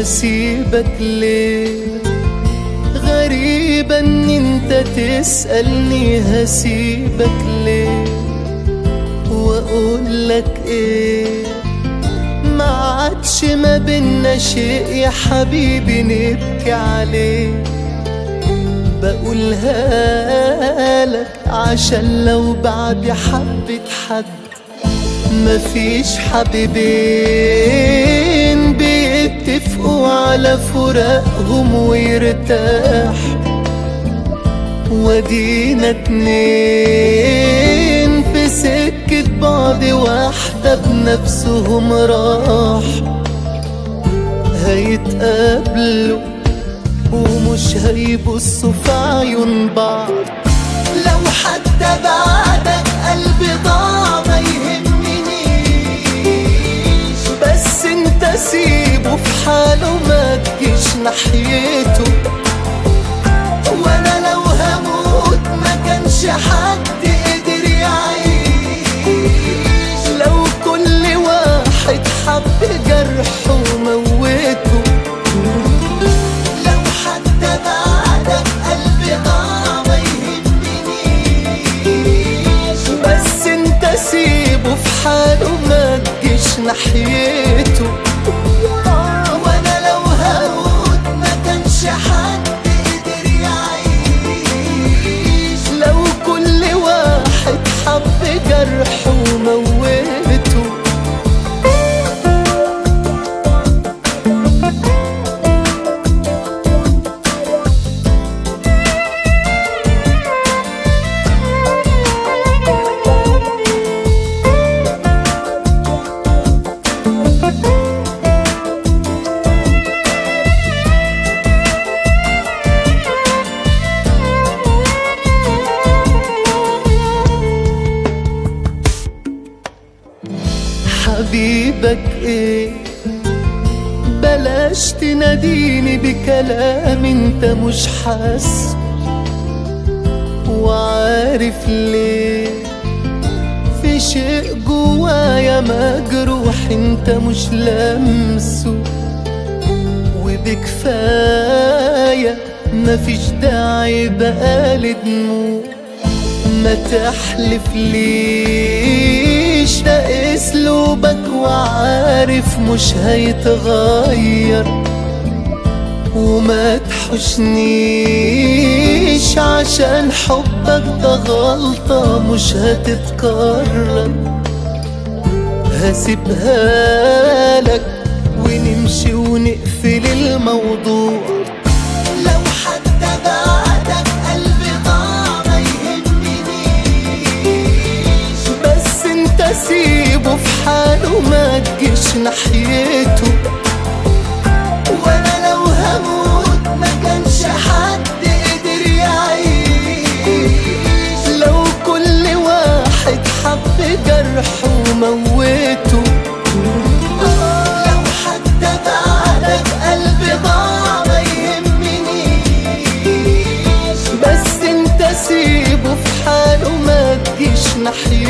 اسيبك ليه غريبة ان انت تسألني هسيبك ليه واقول لك ايه ما عادش ما بينا شيء يا حبيبي نبكي عليه بقولها لك عشان لو بعد حبة حد مفيش حبيبين بيتفقوا على فراقهم ويرتاح ودينا اتنين في سكة بعض واحدة بنفسهم راح هيتقابلوا ومش هيبصوا في عيون بعض لو حتى بعدك قلبي ضاع ما يهمنيش بس انت سيبه في حاله ما تجيش ناحيته وانا لو هموت ما كانش حد قدر يعيش لو كل واحد حب جرحه وموته لو حتى بعدك قلبي ضاع ما يهمنيش بس انت سيبه في حاله ما تجيش ناحيته وانا لو هموت ما كانش حد قدر يعيش لو كل واحد حب جرحه وموته حبيبك ايه بلاش تناديني بكلام انت مش حاسه وعارف ليه في شيء جوايا مجروح انت مش لامسه وبكفاية مفيش داعي بقى لدموع ما تحلف ليش ده اسلوبك وعارف مش هيتغير وما تحشنيش عشان حبك ده غلطة مش هتتكرر هسيبها لك ونمشي ونقفل الموضوع لو حتى بعدك قلبي ضاع ما يهمنيش بس انت سيبه في حاله ما تجيش ناحيته وانا لو هموت ما كانش حد قدر يعيش لو كل واحد حب جرحه وموته لو حتى بعدك قلبي ضاع ما يهمنيش بس انت سيبه في حاله ما تجيش ناحيته